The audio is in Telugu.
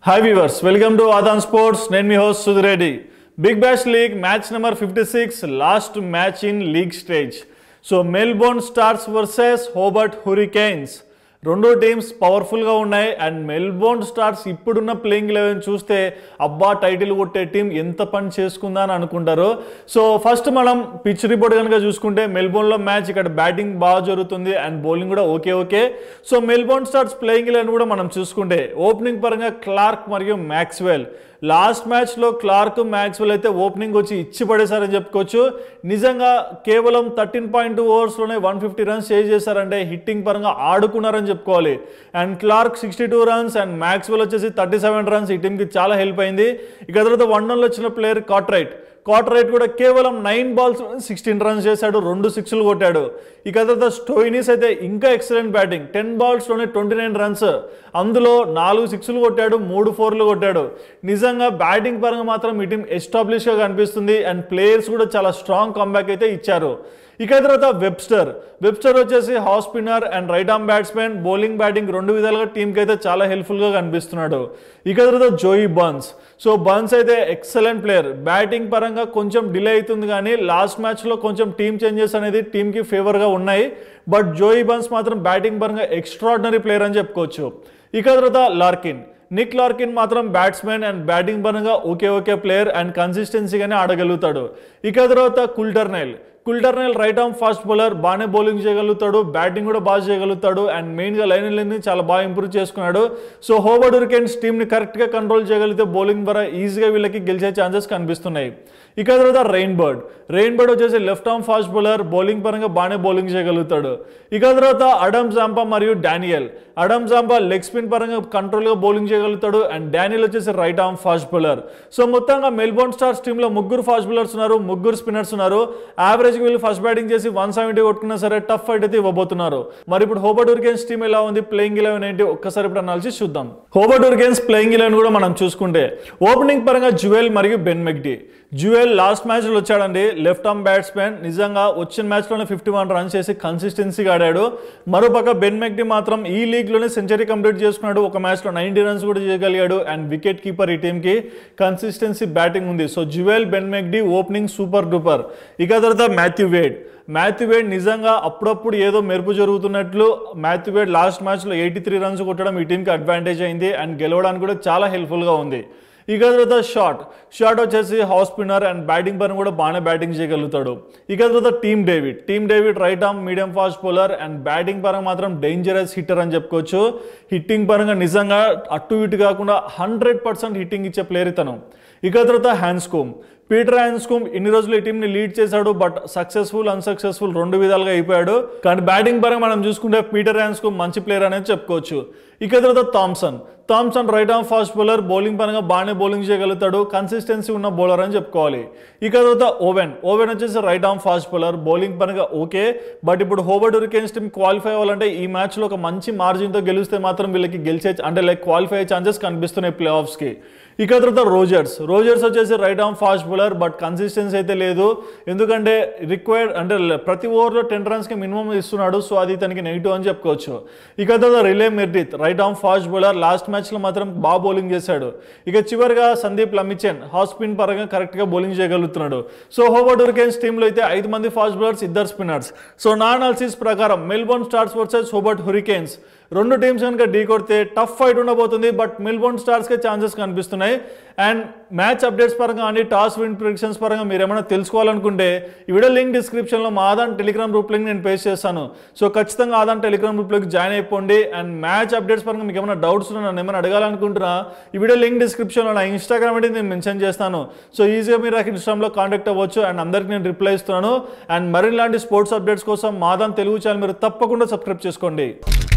hi viewers welcome to Aadhan sports నేను మీ host Sudhireddy Big Bash League match number fifty six last match in league stage so Melbourne Stars versus Hobart Hurricanes రెండు టీమ్స్ పవర్ఫుల్గా ఉన్నాయి అండ్ మెల్బోర్న్ స్టార్స్ ఇప్పుడున్న ప్లేయింగ్ లెవెన్ చూస్తే అబ్బా టైటిల్ కొట్టే టీం ఎంత పని చేసుకుందా అని అనుకుంటారు సో ఫస్ట్ మనం పిచ్ రిపోర్ట్ కనుక చూసుకుంటే మెల్బోర్న్లో మ్యాచ్ ఇక్కడ బ్యాటింగ్ బాగా జరుగుతుంది అండ్ బౌలింగ్ కూడా okay okay so Melbourne Stars playing eleven కూడా మనం చూసుకుంటే ఓపెనింగ్ పరంగా క్లార్క్ మరియు మ్యాక్స్వెల్ లాస్ట్ మ్యాచ్లో క్లార్క్ మ్యాక్స్వెల్ అయితే ఓపెనింగ్ వచ్చి ఇచ్చి పడేశారని చెప్పుకోవచ్చు నిజంగా కేవలం థర్టీన్ పాయింట్ టూ ఓవర్స్లోనే వన్ ఫిఫ్టీ రన్స్ చేజ్ చేశారంటే హిట్టింగ్ పరంగా ఆడుకున్నారని చెప్పుకోవాలి and Clarke sixty two runs and Maxwell వచ్చేసి థర్టీ సెవెన్ రన్స్ ఈ టీంకి చాలా హెల్ప్ అయింది ఇక తర్వాత వన్ డౌన్లో వచ్చిన ప్లేయర్ కాట్రైట్ క్వార్టర్ రైట్ కూడా కేవలం నైన్ బాల్స్ సిక్స్టీన్ రన్స్ చేశాడు రెండు సిక్స్లు కొట్టాడు ఇక తర్వాత స్టోయినిస్ అయితే ఇంకా ఎక్సలెంట్ బ్యాటింగ్ టెన్ బాల్స్లోనే ట్వంటీ నైన్ రన్స్ అందులో నాలుగు సిక్స్లు కొట్టాడు మూడు ఫోర్లు కొట్టాడు నిజంగా బ్యాటింగ్ పరంగా మాత్రం ఈ టీం ఎస్టాబ్లిష్గా కనిపిస్తుంది అండ్ ప్లేయర్స్ కూడా చాలా స్ట్రాంగ్ కంబ్యాక్ అయితే ఇచ్చారు ఇక తర్వాత వెబ్స్టర్ వెబ్స్టర్ వచ్చేసి off spinner and right arm batsmen bowling batting రెండు విధాలుగా టీంకి అయితే చాలా హెల్ప్ఫుల్గా కనిపిస్తున్నాడు ఇక తర్వాత జోయి బన్స్ సో బన్స్ అయితే ఎక్సలెంట్ ప్లేయర్ బ్యాటింగ్ పరంగా కొంచెం డిలే అవుతుంది కానీ లాస్ట్ మ్యాచ్లో కొంచెం టీమ్ చేంజెస్ అనేది టీంకి ఫేవర్గా ఉన్నాయి బట్ జోయి బన్స్ మాత్రం బ్యాటింగ్ పరంగా ఎక్స్ట్రాడినరీ ప్లేయర్ అని చెప్పుకోవచ్చు ఇక తర్వాత లార్కిన్ నిక్ లార్కిన్ మాత్రం బ్యాట్స్మెన్ అండ్ బ్యాటింగ్ పరంగా ఓకే ఓకే ప్లేయర్ అండ్ కన్సిస్టెన్సీగానే ఆడగలుగుతాడు ఇక తర్వాత Coulter Nile Coulter Nile right arm fast bowler బాగానే బౌలింగ్ చేయగలుగుతాడు బ్యాటింగ్ కూడా బాగా చేయగలుగుతాడు అండ్ మెయిన్గా లైన్ లైన్ని చాలా బాగా ఇంప్రూవ్ చేసుకున్నాడు సో హోబర్డ్ ఉరికెన్స్ టీంని కరెక్ట్గా కంట్రోల్ చేయగలిగితే బౌలింగ్ ద్వారా ఈజీగా వీళ్ళకి గెలిచే ఛాన్సెస్ కనిపిస్తున్నాయి ఇక తర్వాత రెయిన్ బర్డ్ రెయిన్ బర్డ్ వచ్చేసి left arm fast bowler bowling పరంగా బాగానే బౌలింగ్ చేయగలుగుతాడు ఇక తర్వాత అడమ్ జాంపా మరియు Daniel Adam Zampa leg spin పరంగా కంట్రోల్గా బౌలింగ్ చేయగలుగుతాడు అండ్ డానియల్ వచ్చేసి right arm fast bowler so మొత్తంగా మెల్బోర్న్ స్టార్స్ టీంలో ముగ్గురు ఫాస్ట్ బౌలర్స్ ఉన్నారు ముగ్గురు స్పిన్నర్స్ ఉన్నారు యావరేజ్కి వీళ్ళు ఫస్ట్ బ్యాటింగ్ చేసి వన్ సెవెంటీ కొట్టుకున్నా సరే టఫ్ ఫైట్ అయితే ఇవ్వబోతున్నారు మరి ఇప్పుడు హోబర్ట్ ఉరికెన్స్ టీం ఎలా ఉంది ప్లేయింగ్ ఇలెవెన్ ఏంటి ఒక్కసారి ఇప్పుడు అనాలిసిస్ చూద్దాం హోబర్ట్ ఉరికెన్స్ ప్లేయింగ్ ఇలెవెన్ కూడా మనం చూసుకుంటే ఓపెనింగ్ పరంగా జువెల్ మరియు బెన్ మెక్డీ జువెల్ లాస్ట్ మ్యాచ్లో వచ్చాడండి లెఫ్ట్ ఆర్మ్ బ్యాట్స్మెన్ నిజంగా వచ్చిన మ్యాచ్లోనే ఫిఫ్టీ వన్ రన్స్ చేసి కన్సిస్టెన్సీగా ఆడాడు మరోపక్క బెన్ మెక్డీ మాత్రం ఈ లీగ్లోనే సెంచరీ కంప్లీట్ చేసుకున్నాడు ఒక మ్యాచ్లో నైంటీ రన్స్ కూడా చేయగలిగాడు అండ్ వికెట్ కీపర్ ఈ టీంకి కన్సిస్టెన్సీ బ్యాటింగ్ ఉంది so Jewell Ben McDermott opening super duper ఇక తర్వాత మాథ్యూ వేడ్ మాథ్యూ వేడ్ నిజంగా అప్పుడప్పుడు ఏదో మెరుపు జరుగుతున్నట్లు మాథ్యూ వేడ్ లాస్ట్ మ్యాచ్లో ఎయిటీ త్రీ రన్స్ కొట్టడం ఈ టీంకి అడ్వాంటేజ్ అయింది అండ్ గెలవడానికి కూడా చాలా హెల్ప్ఫుల్గా ఉంది ఇక తర్వాత షార్ట్ షార్ట్ వచ్చేసి హౌస్ స్పిన్నర్ అండ్ బ్యాటింగ్ పరంగా కూడా బాగానే బ్యాటింగ్ చేయగలుగుతాడు ఇక తర్వాత Tim David Tim David right arm medium fast bowler and batting పరంగా మాత్రం డేంజరస్ హిట్టర్ అని చెప్పుకోవచ్చు హిట్టింగ్ పరంగా నిజంగా అటు ఇటు కాకుండా హండ్రెడ్ పర్సెంట్ హిట్టింగ్ ఇచ్చే ప్లేయర్ ఇతను ఇక తర్వాత హ్యాండ్స్కోమ్ పీటర్ హ్యాన్స్కోమ్ ఇన్ని రోజులు ఈ టీంని లీడ్ చేశాడు బట్ సక్సెస్ఫుల్ అన్సక్సెస్ఫుల్ రెండు విధాలుగా అయిపోయాడు కానీ బ్యాటింగ్ పరంగా మనం చూసుకుంటే పీటర్ హ్యాన్స్కోమ్ మంచి ప్లేయర్ అనేది చెప్పుకోవచ్చు ఇక తర్వాత Thomson Thomson right arm fast bowler bowling పరంగా బాగానే బౌలింగ్ చేయగలుగుతాడు కన్సిస్టెన్సీ ఉన్న బౌలర్ అని చెప్పుకోవాలి ఇక తర్వాత ఓవెన్ ఓవెన్ వచ్చేసి right arm fast bowler bowling పరంగా ఓకే బట్ ఇప్పుడు హోబర్డ్ ఉరికెన్స్ టీమ్ క్వాలిఫై అవ్వాలంటే ఈ మ్యాచ్లో ఒక మంచి మార్జిన్తో గెలిస్తే మాత్రం వీళ్ళకి గెలిచే అంటే లైక్ క్వాలిఫై అయ్యే ఛాన్సెస్ కనిపిస్తున్నాయి ప్లే ఆఫ్స్కి ఇక తర్వాత రోజర్స్ రోజర్స్ వచ్చేసి right arm fast bowler but consistency అయితే లేదు ఎందుకంటే రిక్వైర్డ్ అంటే ప్రతి ఓవర్లో టెన్ రన్స్కి మినిమం ఇస్తున్నాడు సో అది తనకి నెగిటివ్ అని చెప్పుకోవచ్చు ఇక తర్వాత Riley Meredith right arm fast bowler last మ్యాచ్లో మాత్రం బాగా బౌలింగ్ చేశాడు ఇక చివరిగా సందీప్ లమిచెన్ హాఫ్ స్పిన్ పరంగా కరెక్ట్గా బౌలింగ్ చేయగలుగుతున్నాడు సో హోబర్ట్ ఉరికెన్స్ టీంలో అయితే ఐదు మంది ఫాస్ట్ బౌలర్స్ ఇద్దరు స్పిన్నర్స్ సో నా అనాలిసిస్ ప్రకారం Melbourne Stars versus Hobart Hurricanes రెండు టీమ్స్ కనుక ఢీ కొడితే టఫ్ ఫైట్ ఉండబోతుంది బట్ మెల్బోర్న్ స్టార్స్కే ఛాన్సెస్ కనిపిస్తున్నాయి అండ్ మ్యాచ్ అప్డేట్స్ పరంగా కానీ టాస్ విన్ ప్రిడిక్షన్స్ పరంగా మీరు ఏమైనా తెలుసుకోవాలనుకుంటే ఈ వీడియో లింక్ డిస్క్రిప్షన్లో మా ఆదాన్ టెలిగ్రామ్ గ్రూప్ లింక్ నేను పేస్ట్ చేస్తాను సో ఖచ్చితంగా ఆదాన్ టెలిగ్రామ్ గ్రూప్లోకి జాయిన్ అయిపోండి అండ్ మ్యాచ్ అప్డేట్స్ పరంగా మీకు ఏమైనా డౌట్స్ ఉన్నా నన్ను ఏమైనా అడగాలనుకుంటున్నా ఈ వీడియో లింక్ డిస్క్రిప్షన్లో నా ఇన్స్టాగ్రామ్ అయితే నేను మెన్షన్ చేస్తాను సో ఈజీగా మీరు నాకు ఇన్స్టాగ్రామ్లో కాంటాక్ట్ అవ్వచ్చు అండ్ అందరికీ నేను రిప్లై ఇస్తున్నాను అండ్ మరిలాంటి స్పోర్ట్స్ అప్డేట్స్ కోసం మాదాన్ తెలుగు ఛానల్ మీరు తప్పకుండా సబ్స్క్రైబ్ చేసుకోండి